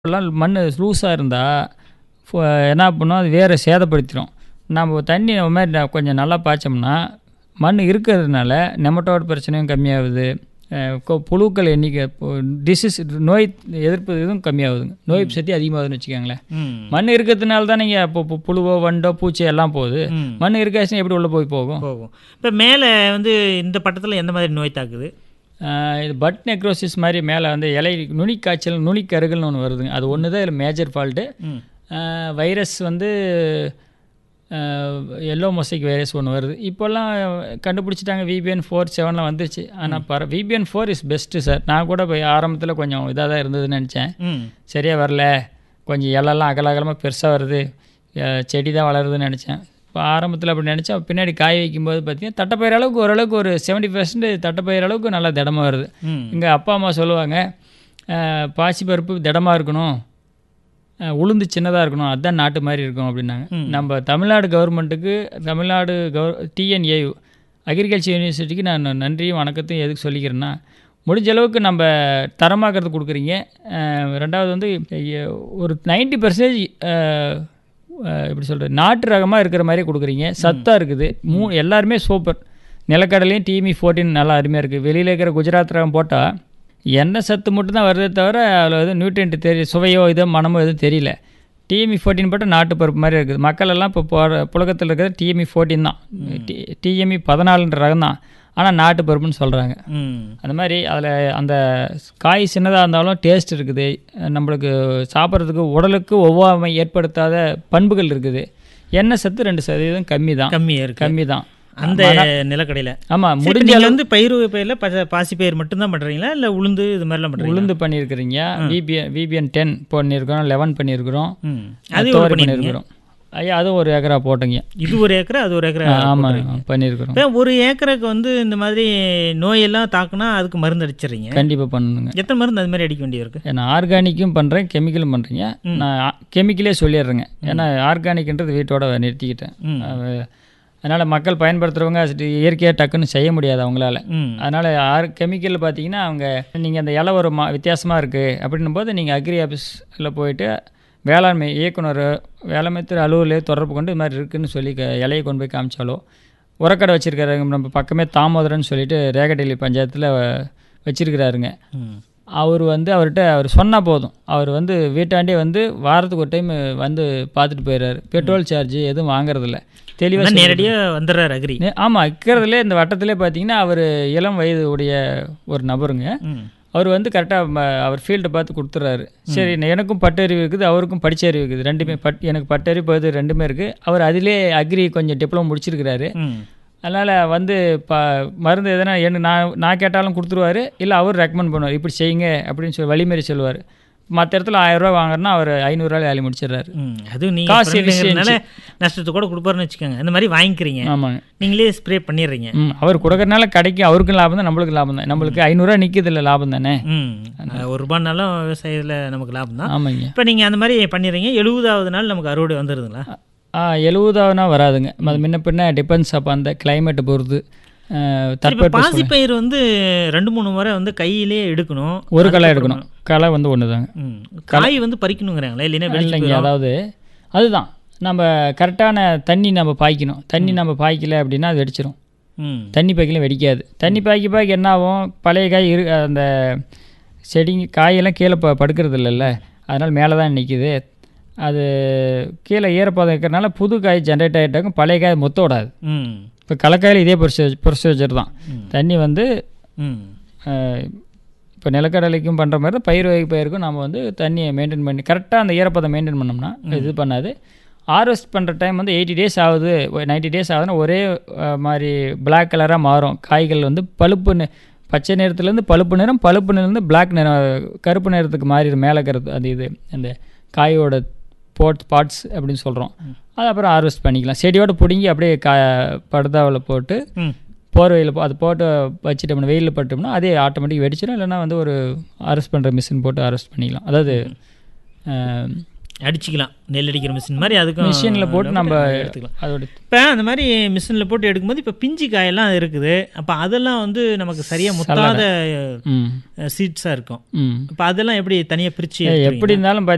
எல்லாம் மண் லூஸாக இருந்தால் என்ன பண்ணும் அது வேரை சேதப்படுத்திடும் நம்ம தண்ணி நம்ம மாதிரி ந- கொஞ்சம் நல்லா பாய்ச்சோம்னா மண் இருக்கிறதுனால நெமட்டோட பிரச்சனையும் கம்மியாகுது அஹ் கொ- புழுக்கள் எண்ணிக்கை டிசீஸ் நோய் எதிர்ப்பு இதுவும் கம்மியாகுதுங்க நோய் சக்தி அதிகமாகுதுன்னு வச்சுக்கோங்களேன் ம். மண் இருக்கிறதுனால தான் நீங்கள் இப்போ பு- புழுவோ வண்டோ பூச்சி எல்லாம் போகுது ம். மண் இருக்காச்சுன்னா எப்படி உள்ளே போய் போகும் போகும் இப்போ மேலே வந்து இந்த பட்டத்தில் எந்த மாதிரி நோய் தாக்குது ஆஹ் இது பட் நெக்ரோசிஸ் மாதிரி மேலே வந்து இலை நுனி காய்ச்சல் நுனி கருகல்னு ஒன்று வருதுங்க அது ஒன்று தான் இதில் மேஜர் ஃபால்ட்டு ம் வைரஸ் வந்து எல்லோ மொசைக் வைரஸ் ஒன்று வருது இப்போல்லாம் கண்டுபிடிச்சிட்டாங்க விபிஎன் ஃபோர் செவனில் வந்துருச்சு ஆனால் பர VBN four is best sir நான் கூட போய் ஆரம்பத்தில் கொஞ்சம் இதாக தான் இருந்ததுன்னு நினச்சேன் ம் சரியாக வரல கொஞ்சம் இலெல்லாம் அகல அகலமாக பெருசாக வருது அஹ் செடி தான் வளருதுன்னு நினச்சேன் இப்போ ஆரம்பத்தில் அப்படி நினச்சா பின்னாடி காய வைக்கும்போது பார்த்தீங்கன்னா தட்டைப்பயிர் அளவுக்கு ஓரளவுக்கு ஒரு செவன்ட்டி பர்சன்ட் தட்டைப்பயிர் அளவுக்கு நல்லா திடமாக வருது ம் இங்கே அப்பா அம்மா சொல்லுவாங்க அஹ், பாசிப்பருப்பு திடமாக இருக்கணும் அஹ், உளுந்து சின்னதாக இருக்கணும் அதுதான் நாட்டு மாதிரி இருக்கும் அப்படின்னாங்க நம்ம தமிழ்நாடு கவர்மெண்ட்டுக்கு தமிழ்நாடு கவர் டிஎன்ஏயு அக்ரிகல்ச்சர் யூனிவர்சிட்டிக்கு நான் நன்றியும் வணக்கத்தையும் எதுக்கு சொல்லிக்கிறேன்னா முடிஞ்ச அளவுக்கு நம்ம தரமாக்கிறது கொடுக்குறீங்க அஹ், ரெண்டாவது வந்து எ- ஒரு நைன்டி பர்சன்டேஜ் எப்படி சொல்கிறது நாட்டு ரகமாக இருக்கிற மாதிரி கொடுக்குறீங்க சத்தாக இருக்குது மூ எல்லாருமே சூப்பர் நிலக்கடலையும் டிமி ஃபோர்டீன் நல்லா அருமையாக இருக்குது வெளியில் இருக்கிற குஜராத் ரகம் போட்டால் எண்ணெய் சத்து மட்டும் தான் வருதே தவிர அதில் எதுவும் நியூட்ரியன்ட் தெரிய சுவையோ இதோ மனமோ எதுவும் தெரியல டிஎம்இ ஃபோர்டீன் போட்டால் நாட்டு பருப்பு மாதிரி இருக்குது மக்கள் எல்லாம் இப்போ போகிற புழக்கத்தில் இருக்கிறது டிஎம்இ ஃபோர்டீன் தான் டிஎம்இ பதினாலுன்ற ரகம் தான் ஆனால் நாட்டு பருப்புன்னு சொல்கிறாங்க ம் அந்த மாதிரி அதில் அந்த காய் சின்னதாக இருந்தாலும் டேஸ்ட் இருக்குது நம்மளுக்கு சாப்பிட்றதுக்கு உடலுக்கு ஒவ்வாமை ஏற்படுத்தாத பண்புகள் இருக்குது எண்ணெய் சத்து ரெண்டு சதவீதம் கம்மி தான் கம்மியாக இருக்கு கம்மி தான் அந்த நிலக்கடையில் ஆமாம் சரி, முடிஞ்ச நீங்க வந்து பயிர் பயிரில் பச்சை பாசி பயிர் மட்டும்தான் பண்ணுறீங்களா இல்லை உளுந்து இது மாதிரிலாம் பண்ணுறீங்களா உளுந்து பண்ணியிருக்கிறீங்க விபிஎன் விபிஎன் டென் பண்ணியிருக்கிறோம் லெவன் பண்ணியிருக்கிறோம் ம் அது ஒரு தோரி பண்ணிருக்கீங்க பண்ணியிருக்கிறோம் ஐயா அதுவும் ஒரு ஏக்கரா போட்டோங்க இது ஒரு ஏக்கரா அது ஒரு ஏக்கரா ஆமாம் பண்ணியிருக்கிறோம் இப்போ ஒரு ஏக்கருக்கு வந்து இந்த மாதிரி நோயெல்லாம் தாக்குனா அதுக்கு மருந்து அடிச்சிடுறீங்க கண்டிப்பாக பண்ணணுங்க எத்தனை மருந்து அது மாதிரி அடிக்க வேண்டியது இருக்கு நான் ஆர்கானிக்கும் பண்ணுறேன் கெமிக்கலும் பண்ணுறீங்க நான் கெமிக்கலே சொல்லிடுறேங்க ஏன்னா ஆர்கானிக்ன்றது வீட்டோட நிறுத்திக்கிட்டேன் ம். அதனால் மக்கள் பயன்படுத்துகிறவங்க அது இயற்கையாக டக்குன்னு செய்ய முடியாது அவங்களால ம் அதனால் ஆர் கெமிக்கலில் பார்த்தீங்கன்னா அவங்க நீங்கள் அந்த இலை ஒரு மா வித்தியாசமாக இருக்குது அப்படின்னும் போது நீங்கள் அக்ரி ஆஃபீஸில் போயிட்டு வேளாண்மை இயக்குனர் வேளாண்மை துறை அலுவலர் தொடர்பு கொண்டு இது மாதிரி இருக்குன்னு சொல்லி க- இலையை கொண்டு போய் காமிச்சாலோ உரக்கடை வச்சுருக்காரு நம்ம பக்கமே தாமோதரன் சொல்லிட்டு ரேகடேலி பஞ்சாயத்தில் வச்சுருக்கிறாருங்க ம் அவர் வந்து அவர்கிட்ட அவர் சொன்னால் போதும் அவர் வந்து வீட்டாண்டே வந்து வாரத்துக்கு ஒரு டைம் வந்து பார்த்துட்டு போயிடுறாரு பெட்ரோல் சார்ஜ் எதுவும் வாங்குறதில்ல தெளிவாக அதான் நேரடியா வந்துடுறாரு அக்ரி ஆமாம் இருக்கிறதுலே இந்த வட்டத்திலே பார்த்தீங்கன்னா அவர் இளம் வயது உடைய ஒரு நபருங்க ம் அவர் வந்து கரெக்டாக அவர் ஃபீல்டை பார்த்து கொடுத்துட்றாரு சரி நான் எனக்கும் பட்டறிவு இருக்குது அவருக்கும் படிச்ச அறிவு இருக்குது ரெண்டுமே பட் எனக்கு பட்டறிவு பகுதி ரெண்டுமே இருக்குது அவர் அதிலே அக்ரி கொஞ்சம் டிப்ளமோ முடிச்சிருக்கிறாரு ம் அதனால் வந்து ப மருந்து எதனா எனக்கு நான் நான் கேட்டாலும் கொடுத்துருவாரு இல்லை அவர் ரெக்கமெண்ட் பண்ணுவார் இப்படி செய்யுங்க அப்படின்னு சொல்லி வழிமுறை சொல்லுவார் மற்ற இடத்துல ஆயிரம் ரூபாய் வாங்குறேன்னா அவர் ஐநூறுரூவா வேலை முடிச்சிடுறாரு ம் அதுவும் நீங்க காசு friend-ங்கிறதுனால நஷ்டத்தை கூட கொடுப்பாருன்னு வச்சுக்கோங்க இந்த மாதிரி வாங்கிக்கிறீங்க ஆமாங்க நீங்களே ஸ்ப்ரே பண்ணிடுறீங்க ம் அவர் கொடுக்கறனால கடைக்கு அவருக்கும் லாபம் தான் நம்மளுக்கும் லாபம் தான் நம்மளுக்கு ஐநூறுரூவா நிற்கிது இல்லை லாபம் தானே ம் ஒரு ரூபாய்னாலும் விவசாயத்தில் நமக்கு லாபம் தான் ஆமாங்க இப்போ நீங்கள் அந்த மாதிரி பண்ணிடுறீங்க எழுபதாவது நாள் நமக்கு அறுவடை வந்துடுதுங்களா ஆ எழுபதாவதுனா வராதுங்க அது முன்ன பின்ன டிபெண்ட்ஸ் அப்போ அந்த கிளைமேட்டை பொறுத்து அஹ், இப்போ தட்பவெட்ப சூழ்நிலை. பாசிப்பயிர் வந்து ரெண்டு மூணு முறை வந்து கையிலே எடுக்கணும் ஒரு களை எடுக்கணும் களை வந்து ஒன்று தாங்க ம் காய் வந்து பறிக்கணுங்கிறாங்களே இல்லைன்னா வெளியே இல்லைங்க அதாவது அதுதான் நம்ம கரெக்டான தண்ணி நம்ம பாய்க்கணும் தண்ணி நம்ம பாய்க்கல அப்படின்னா அது வெடிச்சிரும் ம் தண்ணி பாய்க்கல வெடிக்காது தண்ணி பாய்க்க பாய்க்க என்ன ஆகும் பழைய காய் இரு அந்த செடிங்க காயெல்லாம் கீழே ப படுக்கிறது இல்லைல்ல அதனால் மேலே தான் நிற்கிது அது கீழே ஈரப்பதம் இருக்கிறனால புது காய் ஜென்ரேட் ஆகிட்டாங்க பழைய காய் மொத்த விடாது ம் இப்போ கலக்காயில் இதே ப்ரொசீஜர் ப்ரொசீஜர் தான் தண்ணி வந்து ம் இப்போ நிலக்கடலைக்கும் பண்ணுற மாதிரி தான் பயிர் வகை பயிருக்கும் நம்ம வந்து தண்ணியை மெயின்டைன் பண்ணி கரெக்டாக அந்த ஈரப்பதம் மெயின்டைன் பண்ணோம்னா இது பண்ணாது ஹார்வெஸ்ட் பண்ணுற டைம் வந்து எயிட்டி டேஸ் ஆகுது நைன்ட்டி டேஸ் ஆகுதுன்னா ஒரே அஹ், மாதிரி பிளாக் கலராக மாறும் காய்கள் வந்து பழுப்பு நி- பச்சை நிறத்துலேருந்து பழுப்பு நிறம் பழுப்பு நிறம்லேருந்து பிளாக் நிறம் கருப்பு நிறத்துக்கு மாறிடும் மேலே இருக்கிறது அது இது அந்த காயோட போட் பார்ட்ஸ் அப்படின்னு சொல்கிறோம் அது அப்புறம் ஹார்வெஸ்ட் பண்ணிக்கலாம் செடியோட பிடுங்கி அப்படியே கா படுதாவில் போட்டு ம் போர்வையில் அது போட்டு வச்சுட்டோம்னா வெயிலில் பட்டோம்னா அதே ஆட்டோமேட்டிக் வெடிச்சிடும் இல்லைன்னா வந்து ஒரு அரெஸ்ட் பண்ணுற மிஷின் போட்டு அரெஸ்ட் பண்ணிக்கலாம் அதாவது அடிச்சுக்கலாம் நெல் அடிக்கிற மிஷின் மாதிரி அதுக்கும் மிஷினில் போட்டு நம்ம எடுத்துக்கலாம் அதோட இப்போ அந்த மாதிரி மிஷினில் போட்டு எடுக்கும்போது இப்போ பிஞ்சு காயெல்லாம் இருக்குது அப்போ அதெல்லாம் வந்து நமக்கு சரியாக முத்தாத ம் சீட்ஸாக இருக்கும் ம் இப்போ அதெல்லாம் எப்படி தனியாக பிரித்து எப்படி இருந்தாலும்